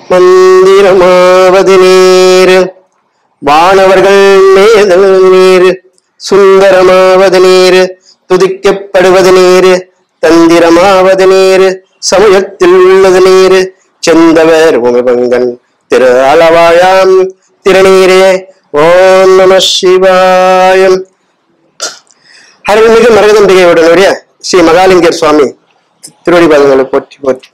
மந்திரமாவது நீர் வானவர்கள் மேதல் நீர் சுந்தரமாவது நீர் துதிக்கப்படுவது நீர் தந்திரமாவது நீர் சமயத்தில் உள்ளது நீர் செந்தவர் உமபங்கன் திரு அளவாயாம் திருநீரே ஓம் நம சிவாயம் அருள்மிகு மரகதம்பிகையுடனுடைய ஸ்ரீ மகாலிங்கர் சுவாமி திருவடிபாதங்களை போற்றி போற்றி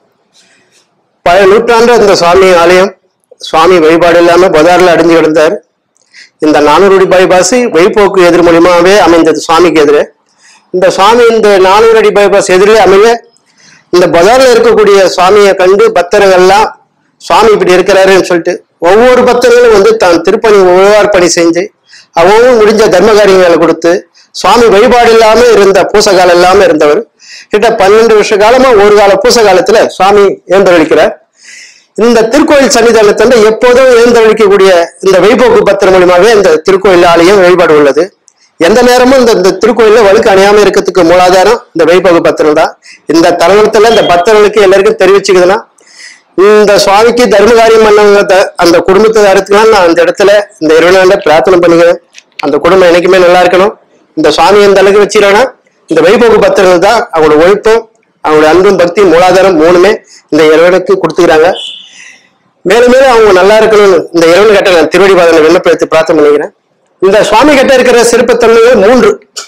பல நூற்றாண்டு இந்த சுவாமி ஆலயம் சுவாமி வழிபாடு இல்லாம பஜார்ல அடைஞ்சு கிடந்தார் இந்த நானூறு பைபாஸ் வழிபோக்கு எதிர் மூலியமாவே அமைந்தது சுவாமிக்கு எதிரே இந்த சுவாமி இந்த நானூறு அடி பைபாஸ் எதிரே அமைய இந்த பஜார்ல இருக்கக்கூடிய சுவாமியை கண்டு பக்தர்கள்லாம் சுவாமி இப்படி இருக்கிறாருன்னு சொல்லிட்டு ஒவ்வொரு பக்தர்களும் வந்து தான் திருப்பணி உழவார் பணி செஞ்சு அவங்க முடிஞ்ச தர்ம காரியங்களை கொடுத்து சுவாமி வழிபாடு இல்லாம இருந்த பூசகாலம் இல்லாம இருந்தவர் கிட்ட பன்னெண்டு வருஷ காலமா ஒரு கால பூச காலத்துல சுவாமி எழுந்தருளிக்கிறார் இந்த திருக்கோயில் சன்னிதானத்தோட எப்போதும் எழுந்தருளிக்கக்கூடிய இந்த வைபோக்கு பத்திரம் மூலியமாவே இந்த திருக்கோயில் ஆலயம் வழிபாடு உள்ளது எந்த நேரமும் இந்த இந்த திருக்கோயில்ல வழுக்கு அணியாம இருக்கிறதுக்கு மூலாதாரம் இந்த வைபோக பத்திரம் தான் இந்த தருணத்துல இந்த பக்தர்களுக்கு எல்லாருக்கும் தெரிவிச்சுக்குதுன்னா இந்த சுவாமிக்கு தர்ம காரியம் பண்ணவங்க த- அந்த குடும்பத்தை அறுத்துக்கலாம் நான் அந்த இடத்துல இந்த இருவனாண்ட பிரார்த்தனை பண்ணுகிறேன் அந்த குடும்பம் என்னைக்குமே நல்லா இருக்கணும் இந்த சுவாமி எந்த அளவுக்கு வச்சிருக்கா இந்த வைபோக பத்திரங்கள் தான் அவங்களோட ஒழுக்கம் அவங்களோட அன்பும் பக்தி மூலாதாரம் மூணுமே இந்த இறைவனுக்கு கொடுத்துக்கிறாங்க மேலும் மேலும் அவங்க நல்லா இருக்கணும்னு இந்த இறைவன் கிட்ட நான் திருவடி பாதனை விண்ணப்பத்தை பிரார்த்தனை பண்ணிக்கிறேன் இந்த சுவாமி கிட்ட இருக்கிற சிறப்புத்தன்மைகள் மூன்று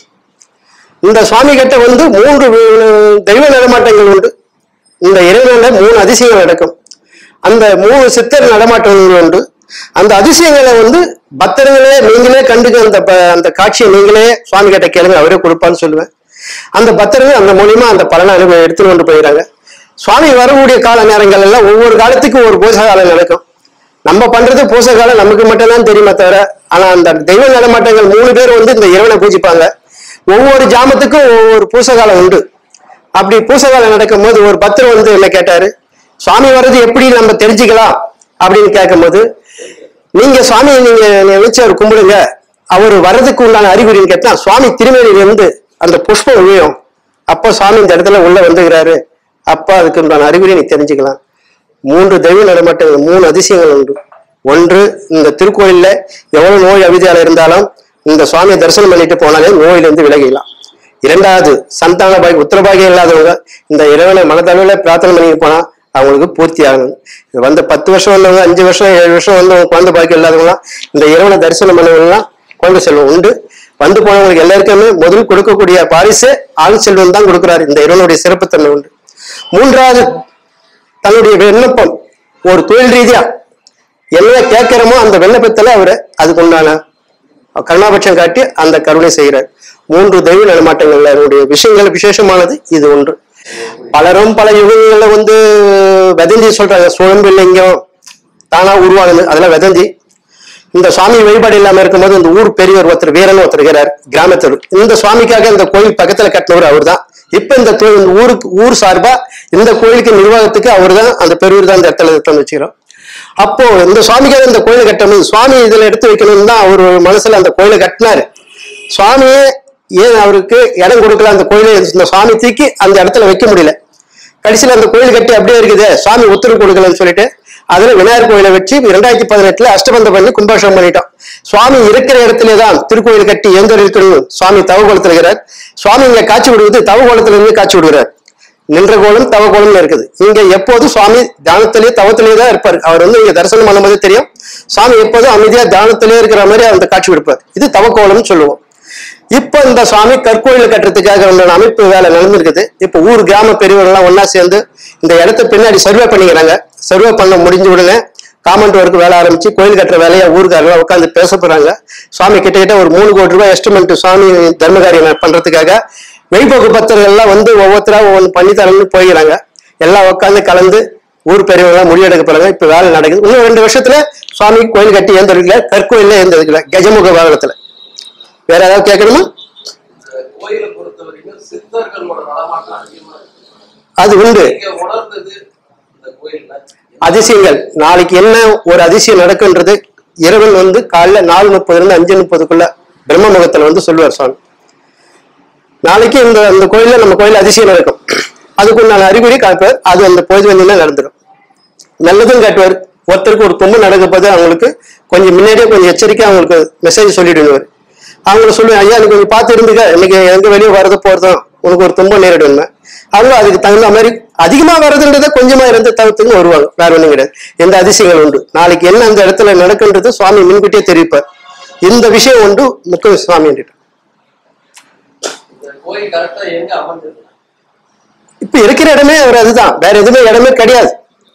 இந்த சுவாமி கிட்ட வந்து மூன்று வி- தெய்வ நடமாட்டங்கள் உண்டு இந்த இறைவனில் மூணு அதிசயங்கள் நடக்கும் அந்த மூணு சித்தர் நடமாட்டங்கள் உண்டு அந்த அதிசயங்களை வந்து பக்தர்களே நீங்களே கண்டுக்க அந்த ப- அந்த காட்சியை நீங்களே சுவாமி கிட்ட கேளுங்க அவரே கொடுப்பான்னு சொல்லுவேன் அந்த பக்தர்கள் அந்த மூலியமா அந்த பலனை அனுபவம் எடுத்துட்டு கொண்டு போயிடறாங்க சுவாமி வரக்கூடிய கால நேரங்கள் எல்லாம் ஒவ்வொரு காலத்துக்கும் ஒரு பூஜை காலம் நடக்கும் நம்ம பண்றது பூசை காலம் நமக்கு மட்டும்தான் தெரியுமே தவிர ஆனா அந்த தெய்வ நடமாட்டங்கள் மூணு பேர் வந்து இந்த இறைவனை பூஜிப்பாங்க ஒவ்வொரு ஜாமத்துக்கும் ஒவ்வொரு பூசை காலம் உண்டு அப்படி பூசை காலம் நடக்கும்போது ஒரு பக்தர் வந்து என்ன கேட்டாரு சுவாமி வர்றது எப்படி நம்ம தெரிஞ்சுக்கலாம் அப்படின்னு கேட்கும்போது நீங்க சுவாமி நீங்க நினைச்சு அவர் கும்பிடுங்க அவர் வர்றதுக்கு உண்டான அறிகுறின்னு கேட்டா சுவாமி திருமேனியில இருந்து அந்த புஷ்பம் விழும் அப்போ சுவாமி இந்த இடத்துல உள்ள வந்துகிறாரு அப்ப அதுக்கு உண்டான அறிகுறியை நீ தெரிஞ்சுக்கலாம் மூன்று தெய்வ நடமாட்டங்கள் மூணு அதிசயங்கள் உண்டு ஒன்று இந்த திருக்கோயில்ல எவ்வளவு நோய் அவிதியால இருந்தாலும் இந்த சுவாமியை தரிசனம் பண்ணிட்டு போனாலே நோயிலிருந்து விலகிடலாம் இரண்டாவது சந்தான பாய் உத்தரபாகியம் இல்லாதவங்க இந்த இறைவனை மனதளவில் பிரார்த்தனை பண்ணிட்டு போனா அவங்களுக்கு பூர்த்தி ஆகணும் இது வந்து பத்து வருஷம் வந்தவங்க அஞ்சு வருஷம் ஏழு வருஷம் வந்தவங்க குழந்தை பாக்கியம் இல்லாதவங்களாம் இந்த இறைவனை தரிசனம் பண்ணவங்கலாம் குழந்தை செல்வம் உண்டு வந்து போனவங்களுக்கு எல்லாருக்குமே முதல் கொடுக்கக்கூடிய பாரிசு ஆண் செல்வம் தான் கொடுக்குறாரு இந்த இறைவனுடைய சிறப்புத்தன்மை உண்டு மூன்றாவது தன்னுடைய விண்ணப்பம் ஒரு தொழில் ரீதியா என்ன கேட்கிறோமோ அந்த விண்ணப்பத்துல அவரு அதுக்கு உண்டான கருணாபட்சம் காட்டி அந்த கருணை செய்கிறார் மூன்று தெய்வ நடமாட்டங்கள்ல அவருடைய விஷயங்கள் விசேஷமானது இது ஒன்று பலரும் பல யுகங்கள்ல வந்து வதந்தி சொல்றாங்க சுழம்பு லிங்கம் தானா உருவாகுது அதெல்லாம் வதந்தி இந்த சுவாமி வழிபாடு இல்லாம இருக்கும்போது இந்த ஊர் பெரியவர் ஒருத்தர் வீரன் ஒருத்தர் இருக்கிறார் கிராமத்தவர் இந்த சுவாமிக்காக இந்த கோயில் பக்கத்துல கட்டினவர் அவர்தான் இப்ப இந்த தொ- இந்த ஊருக்கு ஊர் சார்பா இந்த கோயிலுக்கு நிர்வாகத்துக்கு அவர்தான் அந்த பெரியவர் தான் இந்த இடத்துல எடுத்து வச்சுக்கிறோம் அப்போ இந்த சுவாமிக்காக இந்த கோயிலை கட்டணும் சுவாமி இதுல எடுத்து வைக்கணும்னு தான் அவர் மனசுல அந்த கோயிலை கட்டினாரு சுவாமியே ஏன் அவருக்கு இடம் கொடுக்கல அந்த கோயிலை இந்த சுவாமி தூக்கி அந்த இடத்துல வைக்க முடியல கடைசியில் அந்த கோயில் கட்டி அப்படியே இருக்குது சுவாமி உத்தரவு கொடுக்கலன்னு சொல்லிட்டு அதுல விநாயகர் கோயிலை வச்சு இரண்டாயிரத்தி பதினெட்டுல அஷ்டபந்தம் பண்ணி கும்பாபிஷேகம் பண்ணிட்டோம் சுவாமி இருக்கிற இடத்துல தான் திருக்கோயில் கட்டி எந்த இருக்கணும் சுவாமி தவகோலத்தில் இருக்கிறார் சுவாமி இங்க காட்சி விடுவது தவகோலத்துல இருந்து காட்சி விடுகிறார் நின்ற கோலம் தவ கோலம்னு இருக்குது இங்க எப்போதும் சுவாமி தியானத்திலேயே தவத்திலேயே தான் இருப்பார் அவர் வந்து இங்க தரிசனம் பண்ணும்போது தெரியும் சுவாமி எப்போதும் அமைதியா தியானத்திலேயே இருக்கிற மாதிரி அந்த காட்சி விடுப்பார் இது தவக்கோலம்னு சொல்லுவோம் இப்ப இந்த சுவாமி கற்கோயில் கட்டுறதுக்காக உண்டான அமைப்பு வேலை நடந்திருக்குது இப்ப ஊர் கிராம பெரியவர்கள்லாம் ஒண்ணா சேர்ந்து இந்த இடத்த பின்னாடி சர்வே பண்ணிக்கிறாங்க சர்வே பண்ண முடிஞ்ச உடனே காமெண்ட் ஒர்க் வேலை ஆரம்பிச்சு கோயில் கட்டுற வேலையை ஊருக்காரங்க உட்காந்து பேச போறாங்க சுவாமி கிட்டத்தட்ட ஒரு மூணு கோடி ரூபாய் எஸ்டிமெண்ட் சுவாமி தர்மகாரியம் பண்றதுக்காக வெளிப்போக்கு பக்தர்கள் எல்லாம் வந்து ஒவ்வொருத்தரா ஒவ்வொன்று பண்ணி தரணும்னு போயிடறாங்க எல்லாம் உட்காந்து கலந்து ஊர் பெரியவங்க முடிவெடுக்க போறாங்க இப்ப வேலை நடக்குது இன்னும் ரெண்டு வருஷத்துல சுவாமி கோயில் கட்டி ஏந்திருக்கல கற்கோயில ஏந்திருக்கல கஜமுக வாகனத்துல வேற ஏதாவது கேட்கணுமா இந்த கோயிலை பொறுத்த வரைக்கும் சித்தர்களோட நடமாட்டம் அதிகமா இருக்கு அது உண்டு நீங்க உணர்ந்தது இந்த கோயில்ல அதிசயங்கள் நாளைக்கு என்ன ஒரு அதிசயம் நடக்குன்றது இறைவன் வந்து காலைல நாலு முப்பதுல இருந்து அஞ்சு முப்பதுக்குள்ள பிரம்ம முகத்துல வந்து சொல்லுவார் சுவாமி நாளைக்கு இந்த அந்த கோயில்ல நம்ம கோயில்ல அதிசயம் நடக்கும் அதுக்குண்டான அறிகுறி காட்டுவார் அது அந்த பொழுது வந்தீங்கன்னா நடந்துடும் நல்லதும் காட்டுவார் ஒருத்தருக்கு ஒரு தும்பு நடக்க போது அவங்களுக்கு கொஞ்சம் முன்னாடியே கொஞ்சம் எச்சரிக்கையா அவங்களுக்கு மெசேஜ் சொல்லிடுவார் அவங்கள சொல்லுவேன் ஐயா நீ கொஞ்சம் பார்த்து இருந்துக்க இன்னைக்கு எங்க வெளியே வரது போறதோ உனக்கு ஒரு துன்பம் நேரிடுங்க அவங்களும் அதுக்கு தகுந்த மாதிரி அதிகமா வர்றதுன்றத கொஞ்சமா இருந்து தவிர்த்துன்னு வருவாங்க வேற ஒண்ணும் கிடையாது எந்த அதிசயங்கள் உண்டு நாளைக்கு என்ன அந்த இடத்துல நடக்குன்றது சுவாமி முன்கூட்டியே தெரிவிப்பார் இந்த விஷயம் உண்டு முக்கிய சுவாமி இந்த கோயில் கரெக்டா எங்க அமைஞ்சிருக்கு இப்ப இருக்கிற இடமே அவர் அதுதான் வேற எதுவுமே இடமே கிடையாது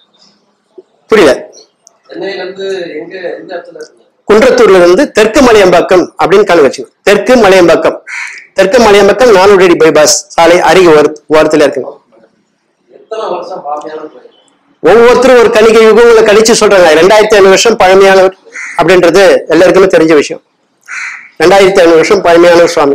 புரியல சென்னையில இருந்து எங்க எந்த இடத்துல இருக்கு குன்றத்தூர்ல இருந்து தெற்கு மலையம்பாக்கம் அப்படின்னு கணக்கு வச்சுக்கணும் தெற்கு மலையம்பாக்கம் தெற்கு மலையம்பாக்கம் நானூறு அடி பைபாஸ் சாலை அருகே ஓர ஓரத்துல இருக்குங்க எத்தனை வருஷம் பாமையான கோயில் ஒவ்வொருத்தரும் ஒரு கணிகை யுகங்களை கழிச்சு சொல்றாங்க ரெண்டாயிரத்தி ஐநூறு வருஷம் பழமையானவர் அப்படின்றது எல்லாருக்குமே தெரிஞ்ச விஷயம் ரெண்டாயிரத்தி ஐநூறு வருஷம் பழமையானவர் சுவாமி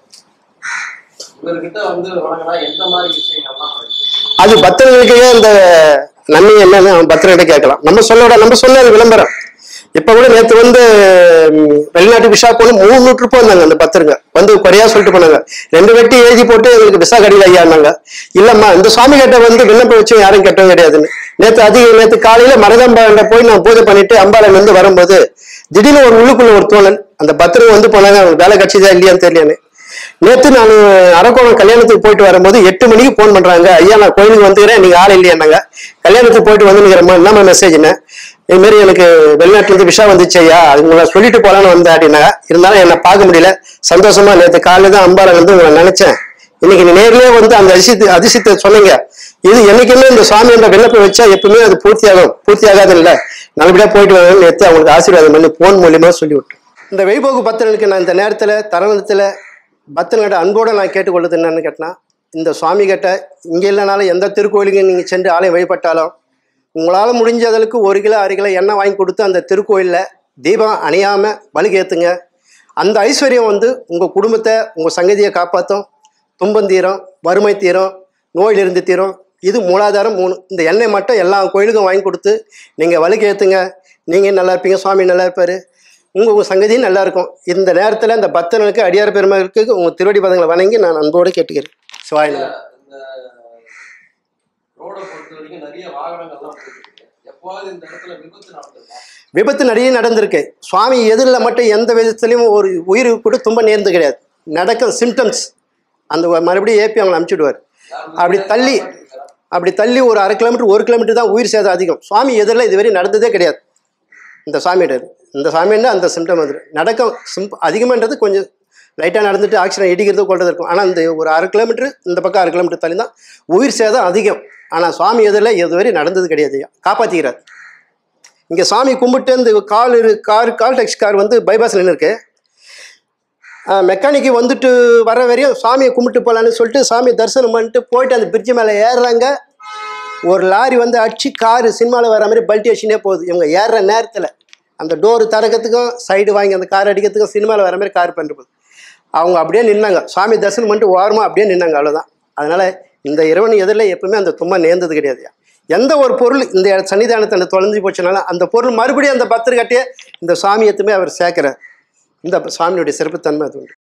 இவர்கிட்ட வந்து வணங்கினா எந்த மாதிரி விஷயங்கள்லாம் நடக்குது? அது பக்தர்களுக்கே அந்த நன்மை என்னன்னு அவன் பக்தர்கிட்ட கேட்கலாம் நம்ம சொல்லோட நம்ம சொன்ன அது விளம்பரம் இப்ப கூட நேத்து வந்து ம், வெளிநாட்டு விசா போன மூணு நூற்று வந்தாங்க அந்த பக்தருங்க வந்து குறையா சொல்லிட்டு போனாங்க ரெண்டு வெட்டி எழுதி போட்டு எங்களுக்கு விசா கடையில் ஐயான்னாங்க இல்லம்மா இந்த சுவாமி கிட்ட வந்து விண்ணப்பம் வச்சு யாரும் கெட்டவும் கிடையாதுன்னு நேத்து அதிக நேத்து காலையில மரதம்பாண்ட போய் நான் பூஜை பண்ணிட்டு அம்பாளன் வந்து வரும்போது திடீர்னு ஒரு உள்ளுக்குள்ள ஒரு தோணல் அந்த பக்தருங்க வந்து போனாங்க அவங்க வேலை கட்சிதா இல்லையான்னு தெரியலன்னு நேத்து நான் அரக்கோணம் கல்யாணத்துக்கு போயிட்டு வரும்போது எட்டு மணிக்கு ஃபோன் பண்றாங்க ஐயா நான் கோயிலுக்கு வந்துக்கிறேன் நீங்க ஆள் இல்லையானாங்க கல்யாணத்துக்கு போயிட்டு வந்துக்கிறேம்மா என்னம்மா மெசேஜ்னு இது மாதிரி எனக்கு வெளிநாட்டுல இருந்து விஷா வந்துச்சு ஐயா அது உங்களை சொல்லிட்டு போலான்னு வந்தேன் அப்படின்னாங்க இருந்தாலும் என்னை பார்க்க முடியல சந்தோஷமா நேற்று காலையில தான் அம்பாளை வந்து உங்களை நினைச்சேன் இன்னைக்கு நீ நேர்லயே வந்து அந்த அதிசயத்தை அதிசயத்தை சொன்னீங்க இது என்னைக்குமே இந்த சுவாமி என்ற விண்ணப்பம் வச்சா எப்பவுமே அது பூர்த்தியாகும் பூர்த்தி ஆகாது இல்ல நல்லபடியா போயிட்டு வரணும்னு நேற்று அவங்களுக்கு ஆசீர்வாதம் பண்ணி போன் மூலியமா சொல்லி விட்டேன் இந்த வைபோகு பக்தர்களுக்கு நான் இந்த நேரத்துல தருணத்துல பக்தர்களிட அன்போடு நான் கேட்டுக்கொள்வது என்னன்னு கேட்டினா இந்த சுவாமி கிட்ட இங்கே இல்லைனாலும் எந்த திருக்கோயிலுக்கு நீங்கள் சென்று ஆலயம் வழிபட்டாலும் உங்களால் முடிஞ்ச அளவுக்கு ஒரு கிலோ அரை கிலோ எண்ணெய் வாங்கி கொடுத்து அந்த திருக்கோயிலில் தீபம் அணையாமல் பலிகேற்றுங்க அந்த ஐஸ்வர்யம் வந்து உங்கள் குடும்பத்தை உங்கள் சங்கதியை காப்பாற்றும் துன்பம் தீரும் வறுமை தீரும் நோயிலிருந்து தீரும் இது மூலாதாரம் மூணு இந்த எண்ணெய் மட்டும் எல்லா கோயிலுக்கும் வாங்கி கொடுத்து நீங்கள் வலுக்கேற்றுங்க நீங்கள் நல்லா இருப்பீங்க சுவாமி நல்லா இருப்பார் உங்கள் உங்கள் சங்கதியும் நல்லா இருக்கும் இந்த நேரத்தில் இந்த பக்தர்களுக்கு அடியார் பெருமகளுக்கு உங்கள் திருவடி பதங்களை வணங்கி நான் அன்போடு கேட்டுக்கிறேன் சிவாய் நமः. இந்த ரோட பொறுத்த வரைக்கும் நிறைய வாகனங்கள்லாம் போயிட்டு இருக்கு எப்போவாவது இந்த இடத்துல விபத்து நடந்திருக்கா விபத்து நிறைய நடந்திருக்கு சுவாமி எதிரில் மட்டும் எந்த விதத்துலையும் ஒரு உயிர் கூட தும்ப நேர்ந்து கிடையாது நடக்கும் சிம்டம்ஸ் அந்த மறுபடியும் ஏப்பி அவங்களை அனுப்பிச்சுடுவார் அப்படி தள்ளி அப்படி தள்ளி ஒரு அரை கிலோமீட்டர் ஒரு கிலோமீட்டர் தான் உயிர் சேதம் அதிகம் சுவாமி எதிரில் இதுவரை நடந்ததே கிடையாது இந்த சாமியிட்ட இந்த சாமின்னா அந்த சிம்டம் வந்துடும் நடக்கும் சிம் அதிகமான்றது கொஞ்சம் லைட்டாக நடந்துட்டு ஆக்சிடென்ட் இடிக்கிறது கொள்றது இருக்கும் ஆனால் இந்த ஒரு அரை கிலோமீட்டர் இந்த பக்கம் அரை கிலோமீட்டர் தள்ளி தான் உயிர் சேதம் அதிகம் ஆனால் சுவாமி எதிரில் இதுவரை நடந்தது கிடையாது காப்பாற்றிக்கிறார் இங்கே சாமி கும்பிட்டு இந்த கால் இரு கார் கால் டாக்ஸி கார் வந்து பைபாஸில் நின்று இருக்கு மெக்கானிக்கு வந்துட்டு வர வரையும் சாமியை கும்பிட்டு போகலான்னு சொல்லிட்டு சாமி தரிசனம் பண்ணிட்டு போயிட்டு அந்த பிரிட்ஜ் மேலே ஏறுறாங்க ஒரு லாரி வந்து அடிச்சு காரு சினிமாவில் வர மாதிரி பல்ட்டி அடிச்சுனே போகுது இவங்க ஏறுற நேரத்தில் அந்த டோர் திறக்கிறதுக்கும் சைடு வாங்கி அந்த கார் அடிக்கிறதுக்கும் சினிமாவில் வர மாதிரி கார் பண்ணிட்டு போகுது அவங்க அப்படியே நின்னாங்க சாமி தரிசனம் பண்ணிட்டு ஓரமாக அப்படியே நின்னாங்க அவ்வளோதான் அதனால் இந்த இறைவன் எதிரில் எப்பவுமே அந்த தும்மா நேர்ந்தது கிடையாது எந்த ஒரு பொருள் இந்த சன்னிதானத்தை தொலைஞ்சு போச்சுனாலும் அந்த பொருள் மறுபடியும் அந்த பத்திரிக்கட்டையே இந்த சாமியத்துமே அவர் சேர்க்கிறார் இந்த சாமியுடைய சிறப்புத்தன்மை அது உண்டு